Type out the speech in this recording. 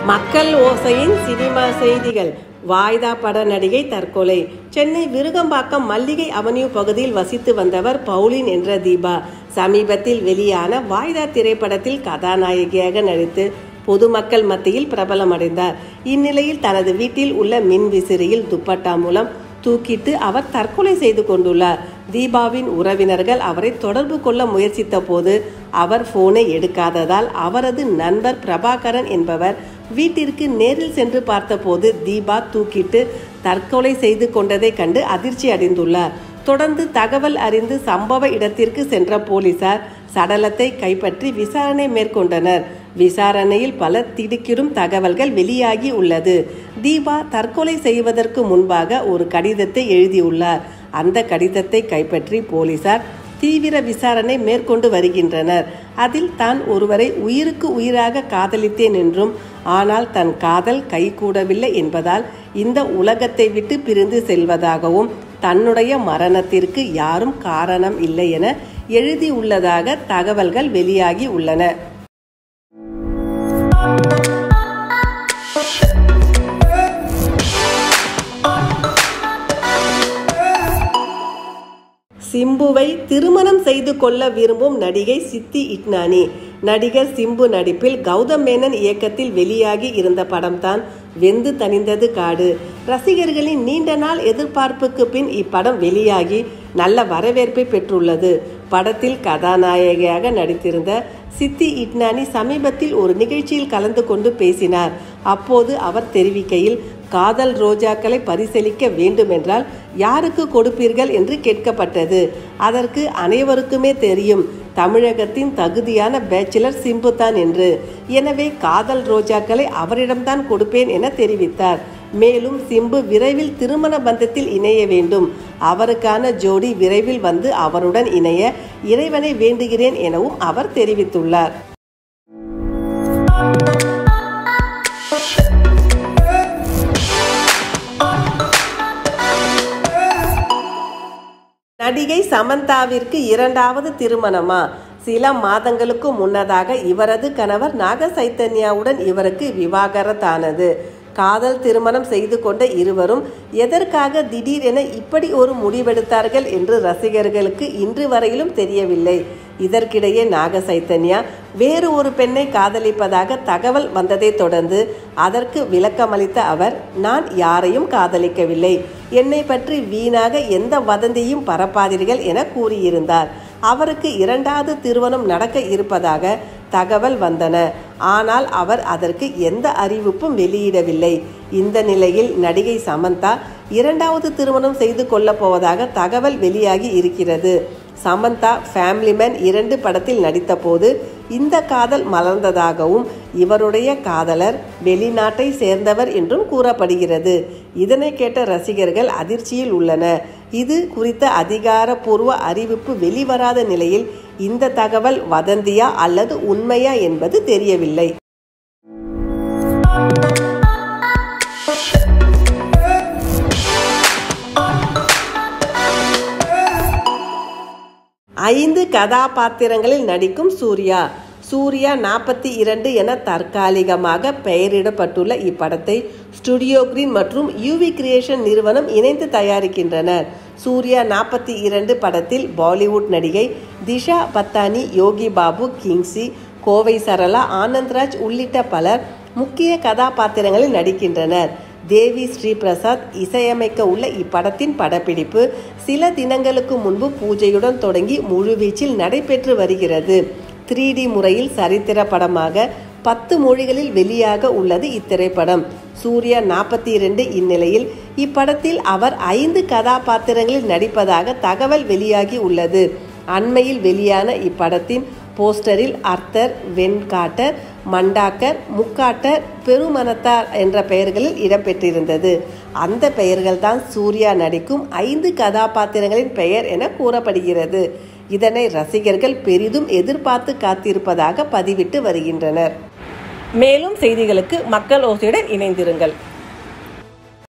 மக்கள் ஓசையின் சினிமா செய்திகள் வாய்தா பட நடிகை தற்கொலை சென்னை விருகம்பாக்கம் மல்லிகை அவென்யூ பகுதியில் வசித்து வந்தவர் பவுலின் என்ற தீபா சமீபத்தில் வெளியான வாய்தா திரைப்படத்தில் கதாநாயகியாக நடித்து பொதுமக்கள் மத்தியில் பிரபலமடைந்தார் இந்நிலையில் தனது வீட்டில் உள்ள மின் விசிறியில் துப்பட்டா மூலம் தூக்கிட்டு அவர் தற்கொலை செய்து கொண்டுள்ளார் தீபாவின் உறவினர்கள் அவரை தொடர்பு கொள்ள முயற்சித்த போது அவர் போனை எடுக்காததால் அவரது நண்பர் பிரபாகரன் என்பவர் வீட்டிற்கு நேரில் சென்று பார்த்தபோது தீபா தூக்கிட்டு தற்கொலை செய்து கொண்டதை கண்டு அதிர்ச்சி அடைந்துள்ளார் தொடர்ந்து தகவல் அறிந்து சம்பவ இடத்திற்கு சென்ற போலீசார் சடலத்தை கைப்பற்றி விசாரணை மேற்கொண்டனர் விசாரணையில் பல திடுக்கிடும் தகவல்கள் வெளியாகி உள்ளது தீபா தற்கொலை செய்வதற்கு முன்பாக ஒரு கடிதத்தை எழுதியுள்ளார் அந்த கடிதத்தை கைப்பற்றி போலீசார் தீவிர விசாரணை மேற்கொண்டு வருகின்றனர் அதில் தான் ஒருவரை உயிருக்கு உயிராக காதலித்தேன் என்றும் ஆனால் தன் காதல் கைகூடவில்லை என்பதால் இந்த உலகத்தை விட்டு பிரிந்து செல்வதாகவும் தன்னுடைய மரணத்திற்கு யாரும் காரணம் இல்லை என எழுதியுள்ளதாக தகவல்கள் வெளியாகி உள்ளன சிம்புவை திருமணம் செய்து கொள்ள விரும்பும் நடிகை சித்தி இட்னானி நடிகர் சிம்பு நடிப்பில் கௌதம் மேனன் இயக்கத்தில் வெளியாகி இருந்த படம்தான் வெந்து தணிந்தது காடு ரசிகர்களின் நீண்ட நாள் எதிர்பார்ப்புக்கு பின் இப்படம் வெளியாகி நல்ல வரவேற்பை பெற்றுள்ளது படத்தில் கதாநாயகியாக நடித்திருந்த சித்தி இட்னானி சமீபத்தில் ஒரு நிகழ்ச்சியில் கலந்து கொண்டு பேசினார் அப்போது அவர் தெரிவிக்கையில் காதல் ரோஜாக்களை பரிசீலிக்க வேண்டுமென்றால் யாருக்கு கொடுப்பீர்கள் என்று கேட்கப்பட்டது அதற்கு அனைவருக்குமே தெரியும் தமிழகத்தின் தகுதியான பேச்சுலர் சிம்பு தான் என்று எனவே காதல் ரோஜாக்களை அவரிடம்தான் கொடுப்பேன் என தெரிவித்தார் மேலும் சிம்பு விரைவில் திருமண பந்தத்தில் இணைய வேண்டும் அவருக்கான ஜோடி விரைவில் வந்து அவருடன் இணைய இறைவனை வேண்டுகிறேன் எனவும் அவர் தெரிவித்துள்ளார் நடிகை சமந்தாவிற்கு இரண்டாவது திருமணமா சில மாதங்களுக்கு முன்னதாக இவரது கணவர் நாக சைத்தன்யாவுடன் இவருக்கு விவாகரத்தானது காதல் திருமணம் செய்து கொண்ட இருவரும் எதற்காக திடீரென இப்படி ஒரு முடிவெடுத்தார்கள் என்று ரசிகர்களுக்கு இன்று வரையிலும் தெரியவில்லை இதற்கிடையே நாக சைத்தன்யா வேறு ஒரு பெண்ணை காதலிப்பதாக தகவல் வந்ததை தொடர்ந்து அதற்கு விளக்கமளித்த அவர் நான் யாரையும் காதலிக்கவில்லை என்னை பற்றி வீணாக எந்த வதந்தியும் பரப்பாதீர்கள் என கூறியிருந்தார் அவருக்கு இரண்டாவது திருமணம் நடக்க இருப்பதாக தகவல் வந்தன ஆனால் அவர் அதற்கு எந்த அறிவிப்பும் வெளியிடவில்லை இந்த நிலையில் நடிகை சமந்தா இரண்டாவது திருமணம் செய்து கொள்ளப் போவதாக தகவல் வெளியாகி இருக்கிறது சமந்தா ஃபேமிலி மேன் இரண்டு படத்தில் நடித்தபோது இந்த காதல் மலர்ந்ததாகவும் இவருடைய காதலர் வெளிநாட்டை சேர்ந்தவர் என்றும் கூறப்படுகிறது இதனை கேட்ட ரசிகர்கள் அதிர்ச்சியில் உள்ளன இது குறித்த அதிகாரப்பூர்வ அறிவிப்பு வெளிவராத நிலையில் இந்த தகவல் வதந்தியா அல்லது உண்மையா என்பது தெரியவில்லை ஐந்து கதாபாத்திரங்களில் நடிக்கும் சூர்யா சூர்யா நாற்பத்தி இரண்டு என தற்காலிகமாக பெயரிடப்பட்டுள்ள இப்படத்தை ஸ்டுடியோ கிரீன் மற்றும் யூவி கிரியேஷன் நிறுவனம் இணைந்து தயாரிக்கின்றனர் சூர்யா நாற்பத்தி இரண்டு படத்தில் பாலிவுட் நடிகை திஷா பத்தானி யோகி பாபு கிங்ஸி கோவை சரளா ஆனந்த்ராஜ் உள்ளிட்ட பலர் முக்கிய கதாபாத்திரங்களில் நடிக்கின்றனர் தேவி ஸ்ரீ பிரசாத் இசையமைக்க உள்ள இப்படத்தின் படப்பிடிப்பு சில தினங்களுக்கு முன்பு பூஜையுடன் தொடங்கி முழுவீச்சில் நடைபெற்று வருகிறது த்ரீ டி முறையில் சரித்திர படமாக பத்து மொழிகளில் வெளியாக உள்ளது இத்திரைப்படம் சூர்யா நாற்பத்தி இரண்டு இந்நிலையில் இப்படத்தில் அவர் ஐந்து கதாபாத்திரங்களில் நடிப்பதாக தகவல் வெளியாகி உள்ளது அண்மையில் வெளியான இப்படத்தின் போஸ்டரில் அர்த்தர் வெண்காட்டர் மண்டாக்கர் முக்காட்டர் பெருமனத்தார் என்ற பெயர்களில் இடம்பெற்றிருந்தது அந்த பெயர்கள் தான் சூர்யா நடிக்கும் ஐந்து கதாபாத்திரங்களின் பெயர் என கூறப்படுகிறது இதனை ரசிகர்கள் பெரிதும் எதிர்பார்த்து காத்திருப்பதாக பதிவிட்டு வருகின்றனர் மேலும் செய்திகளுக்கு மக்கள் ஓசையுடன் இணைந்திருங்கள்